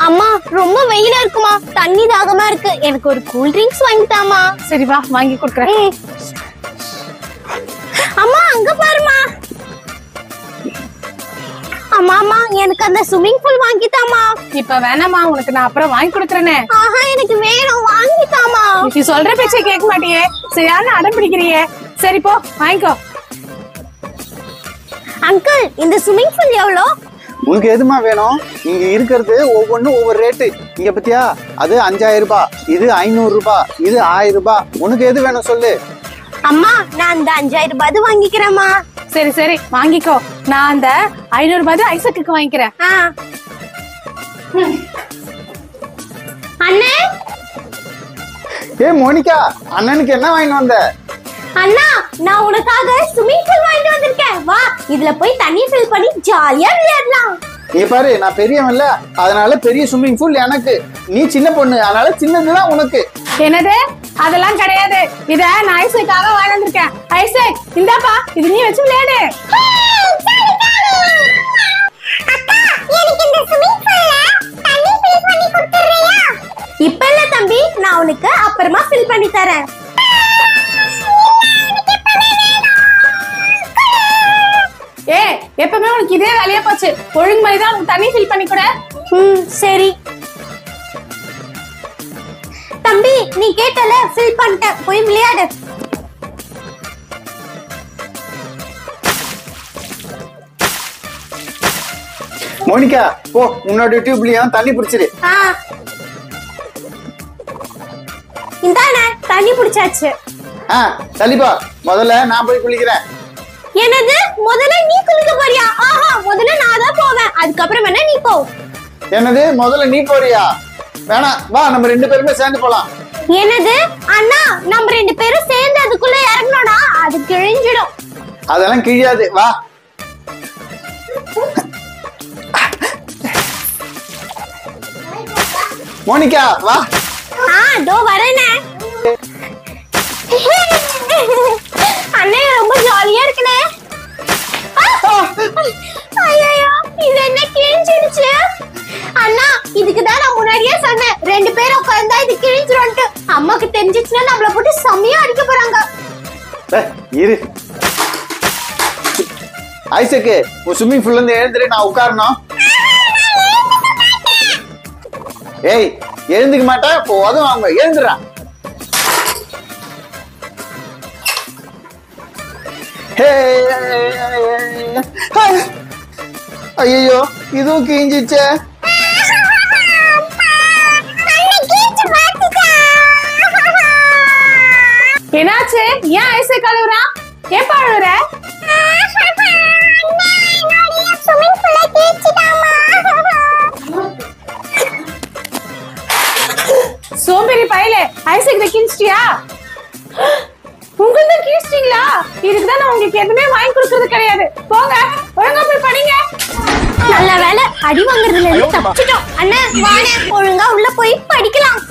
அம்மா ரொம்ப வெயிலா இருக்குமா தண்ணி தாகமா இருக்கு எனக்கு ஒரு கூல் ட்ரிங்க்ஸ் வாங்கி தாமா சரி வா வாங்கி கொடுக்குறேன் ம். அம்மா அங்க பாருமா அம்மா அம்மா எனக்கு அந்த ஸ்விம்மிங் பூல் வாங்கி தாமா இப்ப வேணாமா உனக்கு நான் அப்புறம் வாங்கி கொடுக்குறேனே ஆஹா எனக்கு வேணும் வாங்கி தாமா நீ சொல்ற பேச்சை கேட்க மாட்டியே சரியான அடம் பிடிக்கிறியே சரி போ வாங்கிக்கோ அங்கிள் இந்த ஸ்விம்மிங் பூல் எவ்வளோ உனக்கு எதுமா வேணும் இங்க இருக்கிறது ஒவ்வொன்றும் ஒவ்வொரு ரேட்டு இங்க பத்தியா அது அஞ்சாயிரம் ரூபாய் இது ஐநூறு ரூபாய் இது ஆயிரம் ரூபாய் உனக்கு எது வேணும் சொல்லு அம்மா நான் அந்த அஞ்சாயிரம் ரூபாய் வாங்கிக்கிறேம்மா சரி சரி வாங்கிக்கோ நான் அந்த ஐநூறு ரூபாய் ஐசக்குக்கு வாங்கிக்கிறேன் ஆ அண்ணே ஏ மோனிகா அண்ணனுக்கு என்ன வாங்கிட்டு வந்த அண்ணா நான் உனக்காக ஸ்விம்மிங் பூல் வாங்கிட்டு வந்திருக்கேன் வா இதுல போய் தண்ணி ஃபில் பண்ணி ஜாலியா விளையாடலாம் நீ பாரு நான் பெரியவன்ல அதனால பெரிய ஸ்விம்மிங் பூல் எனக்கு நீ சின்ன பொண்ணு அதனால சின்னதுதான் உனக்கு என்னது அதெல்லாம் கிடையாது இத நான் ஐசக்காக வாங்கி வந்திருக்கேன் ஐசக் இந்தாப்பா இது நீ வச்சு விளையாடு இப்ப இல்ல தம்பி நான் உனக்கு அப்புறமா ஃபில் பண்ணி தரேன் ஏ எப்பவுமே உனக்கு இதே வேலையா போச்சு ஒழுங்கு மாதிரி தான் உனக்கு தண்ணி ஃபில் பண்ணி கூட ம் சரி தம்பி நீ கேட்டல ஃபில் பண்ணிட்டேன் போய் விளையாடு மோனிகா போ உன்னோட டியூப்லயும் தண்ணி பிடிச்சிரு ஆ இந்தானே தண்ணி பிடிச்சாச்சு ஆ தள்ளிப்பா முதல்ல நான் போய் குளிக்கிறேன் என்னது முதல்ல நீ குளிக்க போறியா ஆஹா முதல்ல நான் தான் போவேன் அதுக்கப்புறம் வேணா நீ போ என்னது முதல்ல நீ போறியா வேணாம் வா நம்ம ரெண்டு பேருமே சேர்ந்து போலாம் என்னது அண்ணா நம்ம ரெண்டு பேரும் சேர்ந்து அதுக்குள்ள இறங்கணும்னா அது கிழிஞ்சிடும் அதெல்லாம் கிழியாது வா மோனிகா வா ஆ தோ வரேனே அண்ணே ரொம்ப ஜாலியா இருக்குனே ஐயோ இது என்ன கிழிஞ்சிடுச்சு அண்ணா இதுக்கு தான் நான் முன்னாடியே சொன்னேன் ரெண்டு பேரும் உட்கார்ந்தா இது கிழிஞ்சிரும்ட்டு அம்மாக்கு தெரிஞ்சிச்சுன்னா நம்மள போட்டு செம்மையா அடிக்க போறாங்க ஏய், இரு ஐசக்கு உன் ஸ்விம்மிங் பூல்ல இருந்து எழுந்துரு நான் உட்காரணும் ஏய் எழுந்துக்க மாட்டேன் இப்போ உதவும் அவங்க எழுந்துடா ஐயோ இதுவும் கிழிஞ்சிச்சே என்னாச்சு ஏன் ஐசக் அழுகுறா ஏப்பா அழுகுற சோம்பேறி பயலே ஐசக் இதை கிழிச்சிட்டியா உங்களுக்கு கிழிச்சிட்டீங்களா இதுக்கு தான் நான் உங்களுக்கு எதுவுமே வாங்கி கொடுக்கறது கிடையாது போங்க ஒழுங்கா போய் படிங்க நல்ல வேலை அடி வாங்குறதுல இருந்து தப்பிச்சிட்டோம் அண்ணா வாணே ஒழுங்கா உள்ள போய் படிக்கலாம்